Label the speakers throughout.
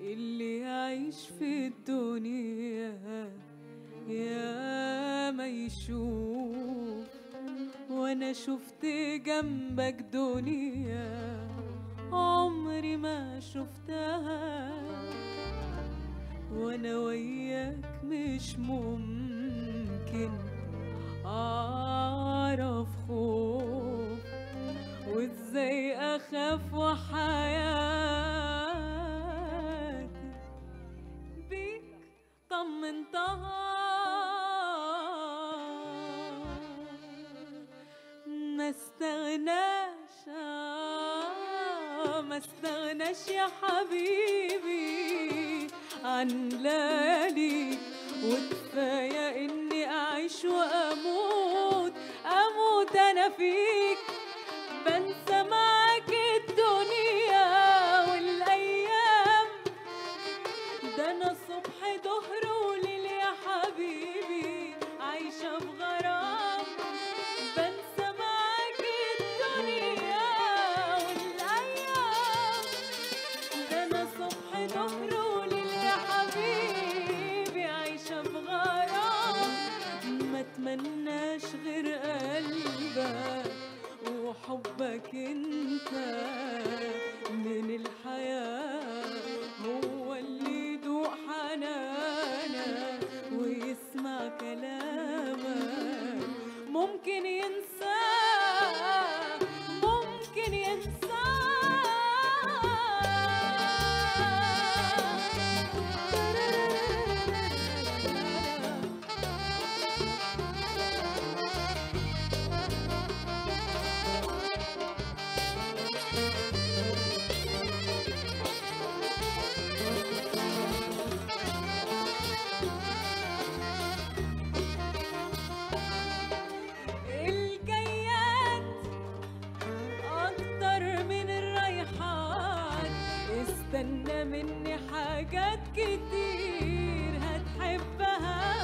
Speaker 1: اللي يعيش في الدنيا يا ما يشوف وانا شفت جنبك دنيا عمري ما شفتها وانا وياك مش ممكن اعرف خوف وازاي اخاف وحياتي بيك طمنتها ما استغناش آه، ما استغناش يا حبيبي عن لالي وكفاية اني اعيش واموت اموت انا فيك بنسى معاك الدنيا والايام ده انا صبح ظهر وليل يا حبيبي عايشة في غرام بنسى معاك الدنيا والايام ده انا صبح ظهر وليل يا حبيبي عايشة في غرام ما اتمناش غير قلبك وحبك انت من الحياة هو اللي يدوق حنانك ويسمع كلامك ممكن ينسى ممكن ينسى الجيات أكتر من الريحان استنى مني حاجات كتير هتحبها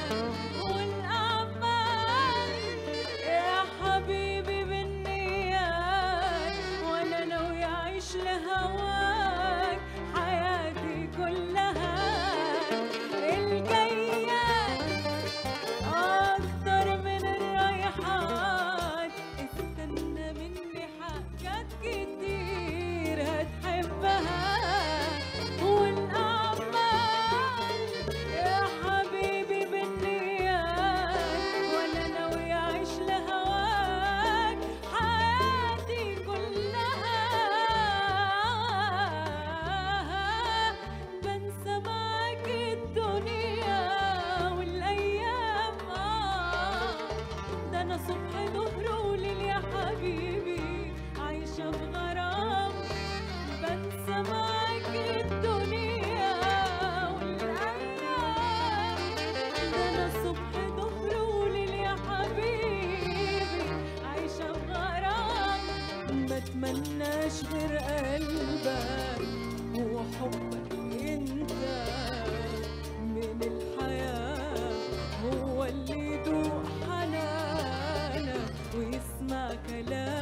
Speaker 1: والأعمال يا حبيبي بالنيات وأنا ناوي أعيش لهواك حياتي كلها الجيات أكتر من الريحان استنى مني حاجات كتير هتحبها والأعمال يا حبيبي بالنيات وأنا ناوي أعيش لهواك حياتي كلها بنسى معاك الدنيا والأيام آه ده أنا صبح ظهر وليل يا حبيبي عايشة في غرام بنسى معاك الدنيا والأيام ده أنا صبح ظهر وليل يا حبيبي عايشة في غرام ما اتمناش غير قلبك وحبك انت من الحياة هو اللي يدوق حنانك ويسمع كلامك